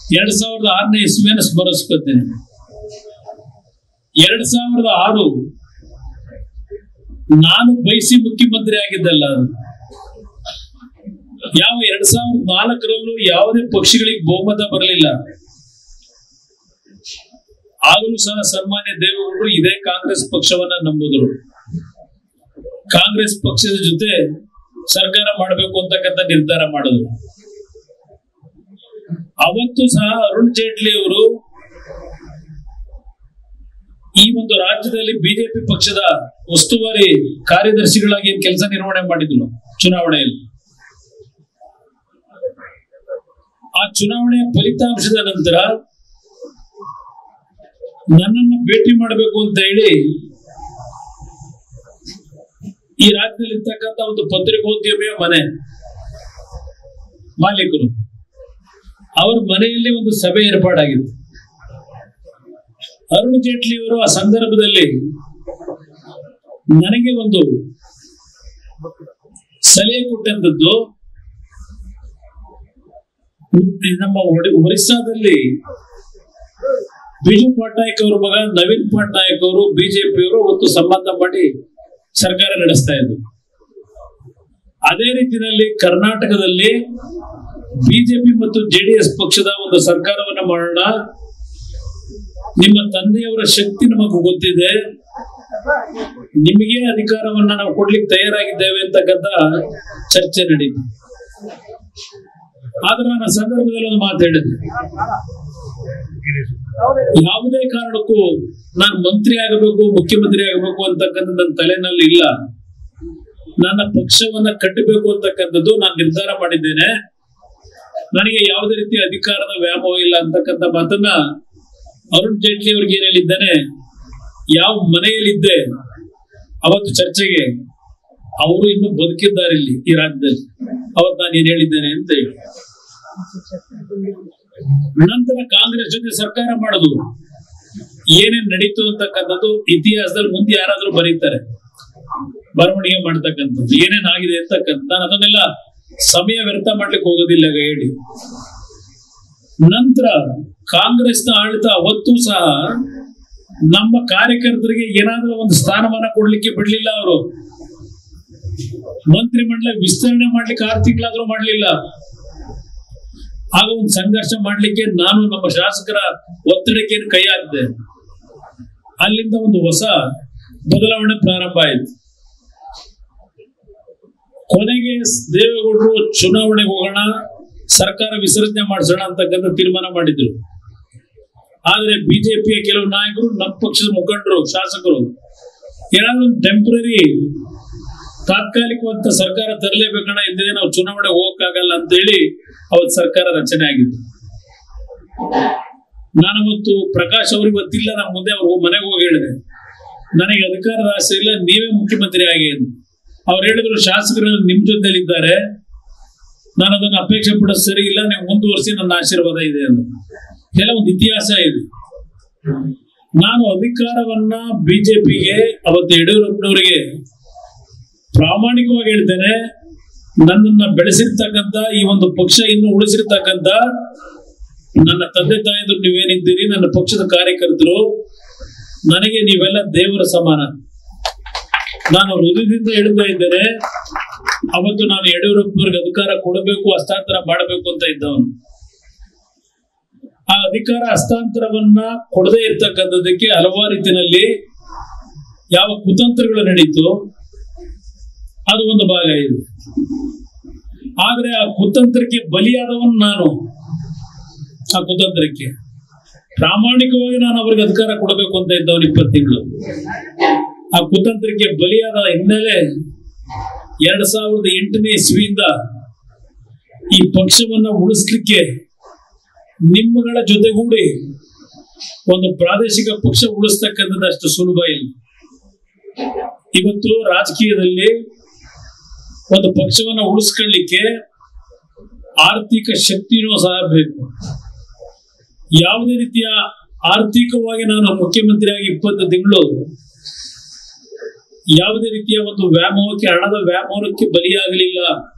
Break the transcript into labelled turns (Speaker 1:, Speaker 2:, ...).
Speaker 1: ಎರಡ್ ಸಾವಿರದ ಆರನೇ ಇಸ್ವಿಯನ್ನು ಸ್ಮರಿಸ್ಕೊತೇನೆ ಎರಡ್ ಸಾವಿರದ ಆರು ನಾನು ಬಯಸಿ ಮುಖ್ಯಮಂತ್ರಿ ಆಗಿದ್ದಲ್ಲ ಅದು. ಯಾವ ಎರಡ್ ಸಾವಿರದ ನಾಲ್ಕರಲ್ಲೂ ಯಾವುದೇ ಪಕ್ಷಗಳಿಗೆ ಬಹುಮತ ಬರಲಿಲ್ಲ ಆಗಲೂ ಸಹ ಸನ್ಮಾನ್ಯ ದೇವೇಗೌಡರು ಇದೇ ಕಾಂಗ್ರೆಸ್ ಪಕ್ಷವನ್ನ ನಂಬುದ್ರು ಕಾಂಗ್ರೆಸ್ ಪಕ್ಷದ ಜೊತೆ ಸರ್ಕಾರ ಮಾಡಬೇಕು ಅಂತಕ್ಕಂಥ ನಿರ್ಧಾರ ಮಾಡಿದ್ರು ಅವತ್ತು ಸಹ ಅರುಣ್ ಜೇಟ್ಲಿ ಅವರು ಈ ಒಂದು ರಾಜ್ಯದಲ್ಲಿ ಬಿಜೆಪಿ ಪಕ್ಷದ ಉಸ್ತುವಾರಿ ಕಾರ್ಯದರ್ಶಿಗಳಾಗಿ ಕೆಲಸ ನಿರ್ವಹಣೆ ಮಾಡಿದ್ರು ಚುನಾವಣೆಯಲ್ಲಿ ಆ ಚುನಾವಣೆಯ ಫಲಿತಾಂಶದ ನಂತರ ನನ್ನನ್ನು ಭೇಟಿ ಮಾಡಬೇಕು ಅಂತ ಹೇಳಿ ಈ ರಾಜ್ಯದಲ್ಲಿ ಇರ್ತಕ್ಕಂಥ ಒಂದು ಪತ್ರಿಕೋದ್ಯಮಿಯ ಮನೆ ಮಾಲೀಕರು ಅವರ ಮನೆಯಲ್ಲಿ ಒಂದು ಸಭೆ ಏರ್ಪಾಡಾಗಿತ್ತು ಅರುಣ್ ಜೇಟ್ಲಿ ಅವರು ಆ ಸಂದರ್ಭದಲ್ಲಿ ನನಗೆ ಒಂದು ಸಲಹೆ ಕೊಟ್ಟಂತದ್ದು ನಮ್ಮ ಒಡಿ- ಒರಿಸ್ಸಾದಲ್ಲಿ ಬಿಜು ಪಟ್ನಾಯಕ್ ಅವರ ಮಗ ನವೀನ್ ಪಟ್ನಾಯಕ್ ಅವರು ಬಿಜೆಪಿಯವರು ಅವತ್ತು ಸಂಬಂಧ ಮಾಡಿ ಸರ್ಕಾರ ನಡೆಸ್ತಾ ಇದ್ರು ಅದೇ ರೀತಿಯಲ್ಲಿ ಕರ್ನಾಟಕದಲ್ಲಿ ಬಿಜೆಪಿ ಮತ್ತು ಜೆಡಿಎಸ್ ಪಕ್ಷದ ಒಂದು ಸರ್ಕಾರವನ್ನ ಮಾಡೋಣ ನಿಮ್ಮ ತಂದೆಯವರ ಶಕ್ತಿ ನಮಗೆ ಗೊತ್ತಿದೆ ನಿಮಗೆ ಅಧಿಕಾರವನ್ನ ನಾವು ಕೊಡ್ಲಿಕ್ಕೆ ತಯಾರಾಗಿದ್ದೇವೆ ಅಂತಕ್ಕಂಥ ಚರ್ಚೆ ನಡೀತು ಆದ್ರೆ ನಾನು ಆ ಸಂದರ್ಭದಲ್ಲಿ ಒಂದು ಮಾತು ಹೇಳಿದೆ ಯಾವುದೇ ಕಾರಣಕ್ಕೂ ನಾನು ಮಂತ್ರಿ ಆಗಬೇಕು ಮುಖ್ಯಮಂತ್ರಿ ಆಗಬೇಕು ಅಂತಕ್ಕಂಥ ನನ್ನ ತಲೆನಲ್ಲಿ ಇಲ್ಲ ನನ್ನ ಪಕ್ಷವನ್ನ ಕಟ್ಟಬೇಕು ಅಂತಕ್ಕಂಥದ್ದು ನಾನು ನಿರ್ಧಾರ ಮಾಡಿದ್ದೇನೆ ನನಗೆ ಯಾವುದೇ ರೀತಿಯ ಅಧಿಕಾರದ ವ್ಯಾಮೋಹ ಇಲ್ಲ ಅಂತಕ್ಕಂಥ ಮಾತನ್ನ ಅರುಣ್ ಜೇಟ್ಲಿ ಅವ್ರಿಗೆ ಏನ್ ಹೇಳಿದ್ದಾನೆ ಯಾವ ಮನೆಯಲ್ಲಿದ್ದೆ ಅವತ್ತು ಚರ್ಚೆಗೆ ಅವರು ಇನ್ನು ಬದುಕಿದ್ದಾರೆ ಇಲ್ಲಿ ಈ ರಾಜ್ಯದಲ್ಲಿ ಅವತ್ತು ನಾನು ಏನ್ ಹೇಳಿದ್ದೇನೆ ಅಂತ ಹೇಳಿ ನಂತರ ಕಾಂಗ್ರೆಸ್ ಜೊತೆ ಸರ್ಕಾರ ಮಾಡೋದು ಏನೇನ್ ನಡೀತು ಅಂತಕ್ಕಂಥದ್ದು ಇತಿಹಾಸದಲ್ಲಿ ಮುಂದೆ ಯಾರಾದ್ರೂ ಬರೀತಾರೆ ಬರವಣಿಗೆ ಮಾಡ್ತಕ್ಕಂಥದ್ದು ಏನೇನ್ ಆಗಿದೆ ಅಂತಕ್ಕಂಥ ನಾನು ಅದನ್ನೆಲ್ಲ ಸಮಯ ವ್ಯರ್ಥ ಮಾಡ್ಲಿಕ್ಕೆ ಹೋಗೋದಿಲ್ಲ ಈಗ ಹೇಳಿ ನಂತರ ಕಾಂಗ್ರೆಸ್ನ ಆಡಳಿತ ಅವತ್ತು ಸಹ ನಮ್ಮ ಕಾರ್ಯಕರ್ತರಿಗೆ ಏನಾದ್ರೂ ಒಂದು ಸ್ಥಾನಮಾನ ಕೊಡ್ಲಿಕ್ಕೆ ಬಿಡ್ಲಿಲ್ಲ ಅವರು ಮಂತ್ರಿ ಮಂಡಲ ವಿಸ್ತರಣೆ ಮಾಡ್ಲಿಕ್ಕೆ ಆರು ತಿಂಗಳಾದ್ರೂ ಮಾಡ್ಲಿಲ್ಲ ಆಗ ಒಂದು ಸಂಘರ್ಷ ಮಾಡ್ಲಿಕ್ಕೆ ನಾನು ನಮ್ಮ ಶಾಸಕರ ಒತ್ತಡಕ್ಕೆ ಕೈ ಹಾಕಿದೆ ಅಲ್ಲಿಂದ ಒಂದು ಹೊಸ ಬದಲಾವಣೆ ಪ್ರಾರಂಭ ಆಯಿತು ಕೊನೆಗೆ ದೇವೇಗೌಡರು ಚುನಾವಣೆಗೆ ಹೋಗೋಣ ಸರ್ಕಾರ ವಿಸರ್ಜನೆ ಮಾಡಿಸೋಣ ಅಂತಕ್ಕಂಥ ತೀರ್ಮಾನ ಮಾಡಿದ್ರು ಆದ್ರೆ ಬಿಜೆಪಿಯ ಕೆಲವು ನಾಯಕರು ನಮ್ಮ ಪಕ್ಷದ ಮುಖಂಡರು ಶಾಸಕರು ಏನಾದ್ರು ಒಂದು ಟೆಂಪರರಿ ತಾತ್ಕಾಲಿಕವಂತ ಸರ್ಕಾರ ತರಲೇಬೇಕಣ್ಣ ಇದ್ರೆ ನಾವು ಚುನಾವಣೆ ಹೋಗಕ್ಕಾಗಲ್ಲ ಅಂತ ಹೇಳಿ ಅವತ್ತು ಸರ್ಕಾರ ರಚನೆ ಆಗಿತ್ತು ನಾನು ಅವತ್ತು ಪ್ರಕಾಶ್ ಅವ್ರಿಗೆ ಗೊತ್ತಿಲ್ಲ ನಾನು ಮುಂದೆ ಅವ್ರ ಮನೆಗೆ ಹೋಗಿ ಹೇಳಿದೆ ನನಗೆ ಅಧಿಕಾರದ ಆಸೆ ಇಲ್ಲ ನೀವೇ ಮುಖ್ಯಮಂತ್ರಿ ಆಗಿ ಅಂತ ಅವ್ರು ಹೇಳಿದ್ರು ಶಾಸಕರು ನಿಮ್ ಜೊತೆಲಿ ಇದ್ದಾರೆ ನಾನು ಅದನ್ನು ಅಪೇಕ್ಷೆ ಪಡೋದು ಸರಿ ಇಲ್ಲ ನೀವು ಮುಂದುವರಿಸಿ ನನ್ನ ಆಶೀರ್ವಾದ ಇದೆ ಅಂತ ಎಲ್ಲ ಒಂದು ಇತಿಹಾಸ ಇದೆ ನಾನು ಅಧಿಕಾರವನ್ನ ಬಿಜೆಪಿಗೆ ಅವತ್ತು ಯಡಿಯೂರಪ್ಪನವರಿಗೆ ಪ್ರಾಮಾಣಿಕವಾಗಿ ಹೇಳ್ತೇನೆ ನನ್ನನ್ನ ಬೆಳೆಸಿರ್ತಕ್ಕಂಥ ಈ ಒಂದು ಪಕ್ಷ ಇನ್ನು ಉಳಿಸಿರ್ತಕ್ಕಂಥ ನನ್ನ ತಂದೆ ತಾಯಿದ್ರು ನೀವೇನಿದ್ದೀರಿ ನನ್ನ ಪಕ್ಷದ ಕಾರ್ಯಕರ್ತರು ನನಗೆ ನೀವೆಲ್ಲ ದೇವರ ಸಮಾನ ನಾನು ಹೃದಯದಿಂದ ಹೇಳ್ತಾ ಇದ್ದೇನೆ ಅವತ್ತು ನಾನು ಯಡಿಯೂರಪ್ಪನವ್ರಿಗೆ ಅಧಿಕಾರ ಕೊಡಬೇಕು ಹಸ್ತಾಂತರ ಮಾಡಬೇಕು ಅಂತ ಇದ್ದವನು ಆ ಅಧಿಕಾರ ಹಸ್ತಾಂತರವನ್ನ ಕೊಡದೇ ಇರ್ತಕ್ಕಂಥದ್ದಕ್ಕೆ ಹಲವಾರು ರೀತಿಯಲ್ಲಿ ಯಾವ ಕುತಂತ್ರಗಳು ನಡೀತು ಅದು ಒಂದು ಭಾಗ ಇದೆ ಆದ್ರೆ ಆ ಕುತಂತ್ರಕ್ಕೆ ಬಲಿಯಾದವನು ನಾನು ಆ ಕುತಂತ್ರಕ್ಕೆ ಪ್ರಾಮಾಣಿಕವಾಗಿ ನಾನು ಅವ್ರಿಗೆ ಅಧಿಕಾರ ಕೊಡಬೇಕು ಅಂತ ಇದ್ದವನು ಇಪ್ಪತ್ತು ತಿಂಗಳು ಆ ಕುತಂತ್ರಕ್ಕೆ ಬಲಿಯಾದ ಹಿನ್ನೆಲೆ ಎರಡ್ ಸಾವಿರದ ಎಂಟನೇ ಇಸ್ವಿಯಿಂದ ಈ ಪಕ್ಷವನ್ನ ಉಳಿಸ್ಲಿಕ್ಕೆ ನಿಮ್ಮಗಳ ಜೊತೆಗೂಡಿ ಒಂದು ಪ್ರಾದೇಶಿಕ ಪಕ್ಷ ಉಳಿಸ್ತಕ್ಕಂಥದ್ದು ಅಷ್ಟು ಸುಲಭ ಇಲ್ಲ ಇವತ್ತು ರಾಜಕೀಯದಲ್ಲಿ ಒಂದು ಪಕ್ಷವನ್ನ ಉಳಿಸ್ಕೊಳ್ಳಿಕ್ಕೆ ಆರ್ಥಿಕ ಶಕ್ತಿನೂ ಸಹ ಬೇಕು ಯಾವುದೇ ರೀತಿಯ ಆರ್ಥಿಕವಾಗಿ ನಾನು ಮುಖ್ಯಮಂತ್ರಿಯಾಗಿ ಇಪ್ಪತ್ತು ತಿಂಗಳು ಯಾವುದೇ ರೀತಿಯ ಒಂದು ವ್ಯಾಮೋಹಕ್ಕೆ ಹಣದ ವ್ಯಾಮೋಹಕ್ಕೆ ಬಲಿಯಾಗಲಿಲ್ಲ